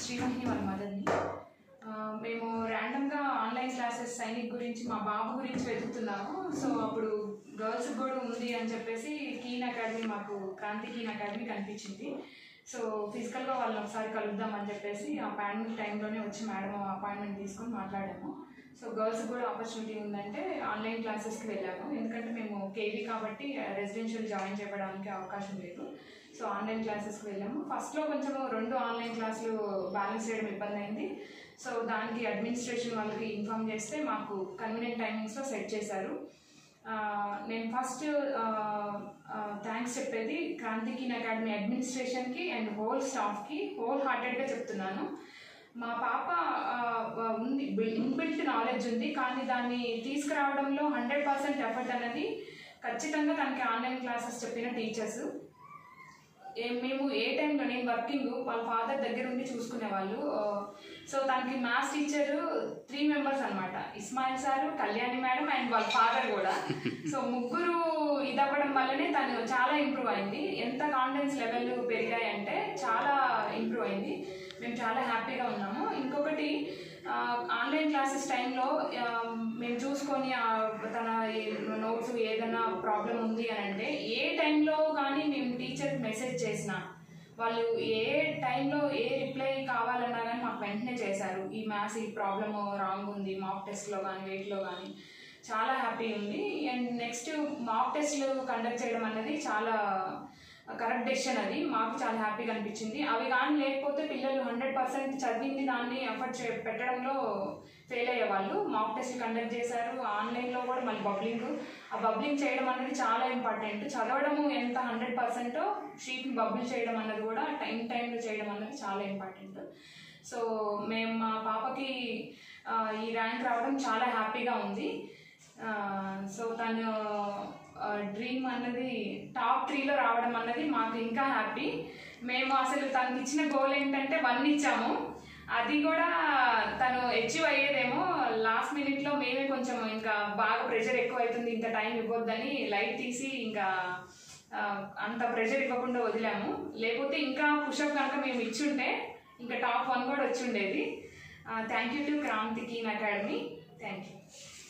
శ్రీవాహిని వాళ్ళ మదర్ని ఆ, మేము ర్యాండమ్గా ఆన్లైన్ క్లాసెస్ సైనిక్ గురించి మా బాబు గురించి వెతుకుతున్నాము సో అప్పుడు గర్ల్స్ కూడా ఉంది అని చెప్పేసి కీన్ అకాడమీ మాకు క్రాంతి కీన్ అకాడమీ కనిపించింది సో ఫిజికల్గా వాళ్ళని ఒకసారి కలుద్దాం అని చెప్పేసి ఆ పాండమిక్ టైంలోనే వచ్చి మేడం అపాయింట్మెంట్ తీసుకొని మాట్లాడాము సో గర్ల్స్ కూడా ఆపర్చునిటీ ఉందంటే ఆన్లైన్ క్లాసెస్కి వెళ్ళాము ఎందుకంటే మేము కేవీ కాబట్టి రెసిడెన్షియల్ జాయిన్ చేయడానికి అవకాశం లేదు సో ఆన్లైన్ క్లాసెస్కి వెళ్ళాము ఫస్ట్లో కొంచెం రెండు ఆన్లైన్ క్లాసులు బ్యాలెన్స్ చేయడం ఇబ్బంది అయింది సో దానికి అడ్మినిస్ట్రేషన్ వాళ్ళకి ఇన్ఫామ్ చేస్తే మాకు కన్వీనియంట్ టైమింగ్స్లో సెట్ చేశారు ఆ, నేను ఫస్ట్ థ్యాంక్స్ చెప్పేది క్రాంతికిన్ అకాడమీ అడ్మినిస్ట్రేషన్కి అండ్ హోల్ స్టాఫ్కి హోల్ హార్టెడ్గా చెప్తున్నాను మా పాప ఆ, ఉంది ఇన్బిల్ట్ నాలెడ్జ్ ఉంది కానీ దాన్ని తీసుకురావడంలో హండ్రెడ్ పర్సెంట్ ఎఫర్ట్ అనేది ఖచ్చితంగా తనకి ఆన్లైన్ క్లాసెస్ చెప్పిన టీచర్స్ ఏ మేము ఏ టైంలో నేను వర్కింగ్ వాళ్ళ ఫాదర్ దగ్గర ఉండి చూసుకునేవాళ్ళు ఆ, సో తనకి మ్యాథ్స్ టీచర్ త్రీ మెంబర్స్ అనమాట Ismail sir Kalyani madam and వాళ్ళ ఫాదర్ కూడా సో ముగ్గురు ఇదవ్వడం వల్లనే తను చాలా ఇంప్రూవ్ అయింది ఎంత కాన్ఫిడెన్స్ లెవెల్ పెరిగాయంటే చాలా ఇంప్రూవ్ అయింది మేము చాలా హ్యాపీగా ఉన్నాము ఇంకొకటి ఆ, ఆన్లైన్ క్లాసెస్ టైంలో ఆ, మేము చూసుకొని ఆ, తన నోట్స్ ఏదైనా ప్రాబ్లం ఉంది అని అంటే ఏ టైంలో కానీ మేము టీచర్కి మెసేజ్ చేసినా వాళ్ళు ఏ టైంలో ఏ రిప్లై కావాలన్నా కానీ మాకు వెంటనే చేశారు ఈ మ్యాథ్స్ ఈ ప్రాబ్లమ్ రాంగ్ ఉంది మాక్ టెస్ట్లో కానీ వెయిట్లో కానీ చాలా హ్యాపీ ఉంది అండ్ నెక్స్ట్ మాక్ టెస్ట్లు కండక్ట్ చేయడం అనేది చాలా కరెక్ట్ డెసిషన్ అది మాకు చాలా హ్యాపీగా అనిపించింది అవి కానీ లేకపోతే పిల్లలు హండ్రెడ్ పర్సెంట్ చదివింది దాన్ని ఎఫర్ట్ చే పెట్టడంలో ఫెయిల్ అయ్యేవాళ్ళు మాక్ టెస్ట్ కండక్ట్ చేశారు ఆన్లైన్లో కూడా మళ్ళీ బబ్లింగ్ ఆ బబ్లింగ్ చేయడం అనేది చాలా ఇంపార్టెంట్ చదవడము ఎంత హండ్రెడ్ పర్సెంటో షీట్ని బబుల్ చేయడం అన్నది కూడా టైం టైంలో చేయడం అన్నది చాలా ఇంపార్టెంట్ సో మేము మా పాపకి ఆ, ఈ ర్యాంక్ రావడం చాలా హ్యాపీగా ఉంది ఆ, సో తను డ్రీమ్ అన్నది టాప్ త్రీలో రావడం అన్నది మాకు ఇంకా హ్యాపీ మేము అసలు తనకి ఇచ్చిన గోల్ ఏంటంటే వన్ ఇచ్చాము అది కూడా తను అచీవ్ అయ్యేదేమో లాస్ట్ మినిట్లో మేమే కొంచెం ఇంకా బాగా ప్రెషర్ ఎక్కువ అవుతుంది ఇంత టైం ఇవ్వద్దని లైట్ తీసి ఇంకా ఆ, అంత ప్రెషర్ ఇవ్వకుండా వదిలాము లేకపోతే ఇంకా పుషప్ కనుక మేము ఇచ్చుంటే ఇంకా టాప్ వన్ కూడా వచ్చి ఉండేది థ్యాంక్ యూ టు క్రాంతికి అకాడమీ థ్యాంక్ యూ